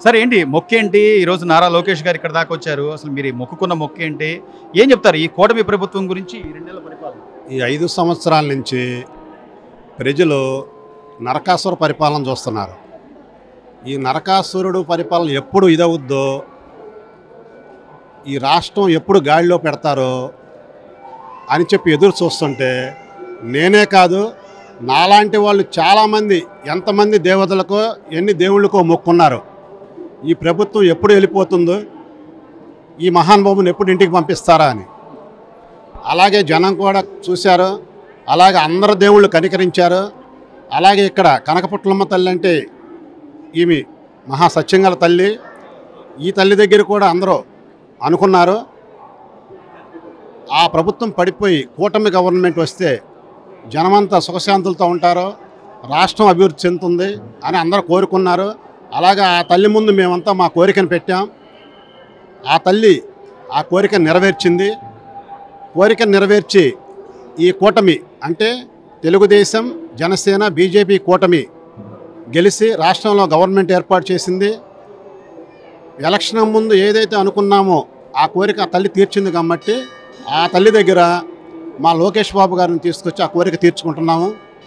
సరే ఏంటి మొక్కేంటి ఈరోజు నారా లోకేష్ గారు ఇక్కడ దాకా వచ్చారు అసలు మీరు ఈ మొక్కుకున్న మొక్కేంటి ఏం చెప్తారు ఈ కూటమి ప్రభుత్వం గురించి ఈ రెండేళ్ల పరిపాలన ఈ ఐదు సంవత్సరాల నుంచి ప్రజలు నరకాసుర పరిపాలన చూస్తున్నారు ఈ నరకాసురుడు పరిపాలన ఎప్పుడు ఇదవుద్దో ఈ రాష్ట్రం ఎప్పుడు గాడిలో పెడతారో అని చెప్పి ఎదురు చూస్తుంటే నేనే కాదు నాలాంటి వాళ్ళు చాలామంది ఎంతమంది దేవతలకో ఎన్ని దేవుళ్ళకో మొక్కున్నారు ఈ ప్రభుత్వం ఎప్పుడు వెళ్ళిపోతుందో ఈ మహానుభావుని ఎప్పుడు ఇంటికి పంపిస్తారా అని అలాగే జనం కూడా చూశారు అలాగే అందరు దేవుళ్ళు కనికరించారు అలాగే ఇక్కడ కనకపుట్లమ్మ తల్లి అంటే ఈమె మహా సత్యంగల తల్లి ఈ తల్లి దగ్గర కూడా అందరూ అనుకున్నారు ఆ ప్రభుత్వం పడిపోయి కూటమి గవర్నమెంట్ వస్తే జనమంతా సుఖశాంతులతో ఉంటారు రాష్ట్రం అభివృద్ధి చెందుతుంది అని అందరూ కోరుకున్నారు అలాగే ఆ తల్లి ముందు మేమంతా మా కోరికను పెట్టాం ఆ తల్లి ఆ కోరిక నెరవేర్చింది కోరిక నెరవేర్చి ఈ కూటమి అంటే తెలుగుదేశం జనసేన బీజేపీ కూటమి గెలిచి రాష్ట్రంలో గవర్నమెంట్ ఏర్పాటు చేసింది ఎలక్షన్ ముందు ఏదైతే అనుకున్నామో ఆ కోరిక ఆ తల్లి తీర్చింది కాబట్టి ఆ తల్లి దగ్గర మా లోకేష్ బాబు గారిని తీసుకొచ్చి ఆ కోరిక తీర్చుకుంటున్నాము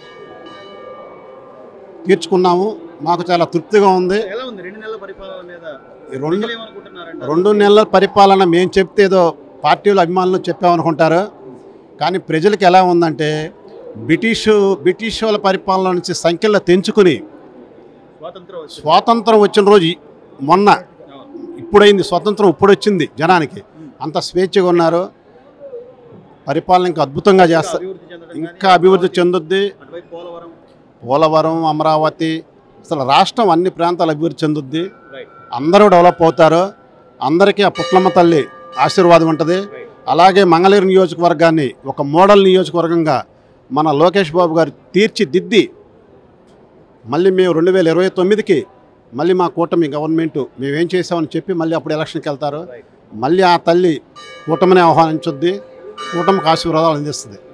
తీర్చుకున్నాము మాకు చాలా తృప్తిగా ఉంది ఎలా ఉంది రెండు నెలల పరిపాలన మీద ఈ రెండు ప్రజలు ఏమనుకుంటున్నారంట? రెండు నెలల పరిపాలన మేము చెప్తే ఏదో పార్టీలు అభిమానులు చెప్పామనుకుంటారు కానీ ప్రజలకు ఎలా ఉందంటే బ్రిటిషు బ్రిటిష్ వాళ్ళ పరిపాలన నుంచి సంఖ్యలో తెంచుకుని స్వాతంత్రం వచ్చింది. స్వాతంత్రం వచ్చిన రోజు ఈ- మొన్న ఇప్పుడైంది స్వతంత్రం ఇప్పుడు వచ్చింది జనానికి అంత స్వేచ్ఛగా ఉన్నారు పరిపాలన ఇంకా అద్భుతంగా చేస్తారు అభివృద్ధి చెందడం ఇంకా కానీ అభివృద్ధి చెందుద్ది అటువైపు పోలవరం పోలవరం అమరావతి అసలు రాష్ట్రం అన్ని ప్రాంతాలు అభివృద్ధి చెందుద్ది రైట్ అందరూ డెవలప్ అవుతారు అందరికీ ఆ పుట్లమ్మ తల్లి ఆశీర్వాదం ఉంటుంది రైట్ అలాగే మంగళగిరి నియోజకవర్గాన్ని ఒక మోడల్ నియోజకవర్గంగా మన లోకేష్ బాబు గారు తీర్చిదిద్ది మళ్ళీ మేము రెండు వేల ఇరవై తొమ్మిదికి మళ్ళీ మా కూటమి గవర్నమెంట్ మేమేం చేసామని చెప్పి మళ్ళీ అప్పుడు ఎలక్షన్కి వెళ్తారు రైట్ మళ్ళీ ఆ తల్లి కూటమిని ఆహ్వానించుద్ది కూటమికి ఆశీర్వాదాలు అందిస్తుంది